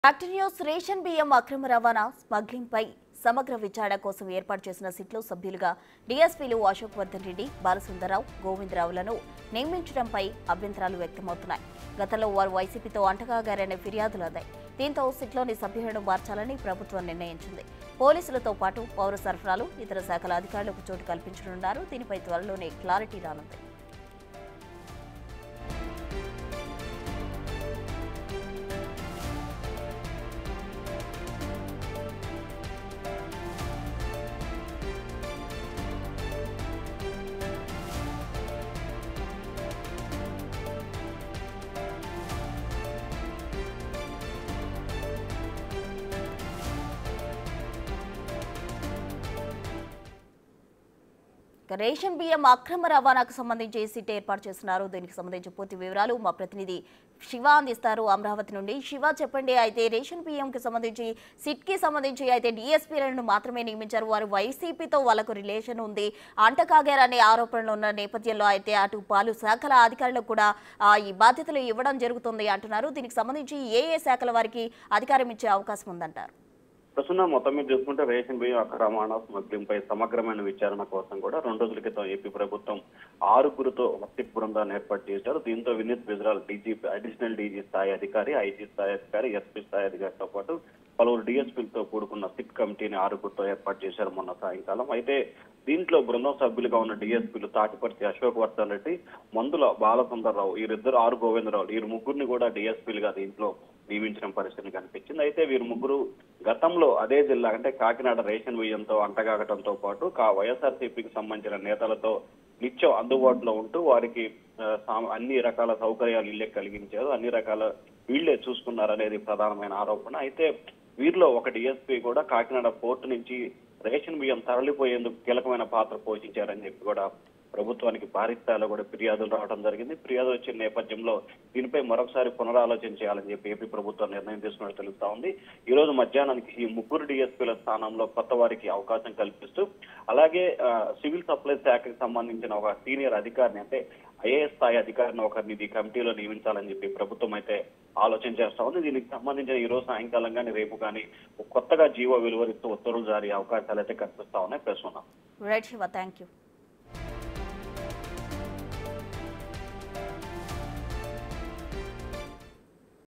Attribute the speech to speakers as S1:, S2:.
S1: active news ration బియ్యం అక్రమ రవాణా స్మగ్లింగ్ పై సమగ్ర విచారణ కోసం ఏర్పాటు చేసిన సిట్లో సభ్యులుగా డీఎస్పీలు అశోక్ వర్ధన్ రెడ్డి బాలసుందరరావు గోవిందరావులను నియమించడంపై అభ్యంతరాలు వ్యక్తమవుతున్నాయి గతంలో వారు వైసీపీతో అంటగాగారనే ఫిర్యాదులు అందాయి దీంతో సిట్లోని సభ్యులను మార్చాలని ప్రభుత్వం నిర్ణయించింది పోలీసులతో పాటు పౌర సరఫరాలు ఇతర శాఖల అధికారులకు చోటు కల్పించనున్నారు దీనిపై త్వరలోనే క్లారిటీ రానుంది ఇక రేషన్ బియ్యం అక్రమ రవాణాకు సంబంధించి సిట్ ఏర్పాటు చేస్తున్నారు దీనికి సంబంధించి పూర్తి వివరాలు మా ప్రతినిధి శివ అందిస్తారు అమరావతి నుండి శివ చెప్పండి అయితే రేషన్ బియ్యంకి సంబంధించి సిట్ కి సంబంధించి అయితే డిఎస్పీలను మాత్రమే నియమించారు వారు వైసీపీతో వాళ్ళకు రిలేషన్ ఉంది అంటకాగారనే ఆరోపణలు ఉన్న నేపథ్యంలో అయితే అటు పలు శాఖల అధికారులకు కూడా ఆ, ఈ బాధ్యతలు ఇవ్వడం జరుగుతుంది అంటున్నారు దీనికి సంబంధించి ఏ ఏ శాఖల వారికి అధికారం ఇచ్చే అవకాశం ఉందంటారు
S2: ప్రస్తుతం మొత్తం మీద చూసుకుంటే రేషన్ బియ్యం అక్రమాణ స్మగ్లింగ్ పై సమగ్రమైన విచారణ కోసం కూడా రెండు రోజుల క్రితం ఏపీ ప్రభుత్వం ఆరుగురుతో ఒక సిట్ బృందాన్ని ఏర్పాటు చేశారు దీంతో Vineet Bijral DGP additional DG స్థాయి అధికారి ఐజీ స్థాయి అధికారి ఎస్పీ స్థాయి అధికారితో పాటు పలువురు డిఎస్పీలతో కూడుకున్న సిట్ కమిటీని ఆరుగురితో ఏర్పాటు చేశారు మొన్న సాయంకాలం అయితే దీంట్లో బృందం సభ్యులుగా ఉన్న డిఎస్పీలు తాటిపర్తి అశోక్ వర్ధన్ రెడ్డి మందుల బాలసుందర్రావు వీరిద్దరు ఆరు గోవిందరావు వీరు ముగ్గురిని కూడా డిఎస్పీలుగా దీంట్లో నియమించిన పరిస్థితి కనిపించింది అయితే వీరు ముగ్గురు గతంలో అదే జిల్లా అంటే కాకినాడ రేషన్ బియ్యంతో అంటగాగటంతో పాటు కా వైఎస్ఆర్సీపీకి సంబంధించిన నేతలతో నిత్యం అందుబాటులో ఉంటూ వారికి ఆ, సా- అన్ని రకాల సౌకర్యాలు ఇల్లే కలిగించారు అన్ని రకాల వీళ్ళే చూసుకున్నారనేది ప్రధానమైన ఆరోపణ అయితే వీరిలో ఒక డిఎస్పీ కూడా కాకినాడ పోర్టు నుంచి రేషన్ బియ్యం తరలిపోయేందుకు కీలకమైన పాత్ర పోషించారని చెప్పి కూడా ప్రభుత్వానికి భారీ స్థాయిలో కూడా ఫిర్యాదులు రావడం జరిగింది ఫిర్యాదు వచ్చిన నేపథ్యంలో దీనిపై మరొకసారి పునరాలోచన చేయాలని చెప్పి ఏపీ ప్రభుత్వం నిర్ణయం తీసుకున్నట్టు తెలుస్తా ఉంది ఈ రోజు మధ్యాహ్నానికి ఈ ముగ్గురు డిఎస్పీల స్థానంలో కొత్త వారికి అవకాశం కల్పిస్తూ అలాగే ఆ, సివిల్ సప్లైస్ శాఖకి సంబంధించిన ఒక సీనియర్ అధికారిని అంటే ఐఏఎస్ స్థాయి అధికారిని ఒకరిని ఈ కమిటీలో నియమించాలని చెప్పి ప్రభుత్వం అయితే ఆలోచన చేస్తా ఉంది దీనికి సంబంధించిన ఈ రోజు సాయంకాలం కానీ రేపు కానీ కొత్తగా జీవో వెలువరిస్తూ ఉత్తర్వులు జారీ అవకాశాలు అయితే కనిపిస్తా ఉన్నాయి ప్రస్తుతం
S1: రైట్ శివ థ్యాంక్ యూ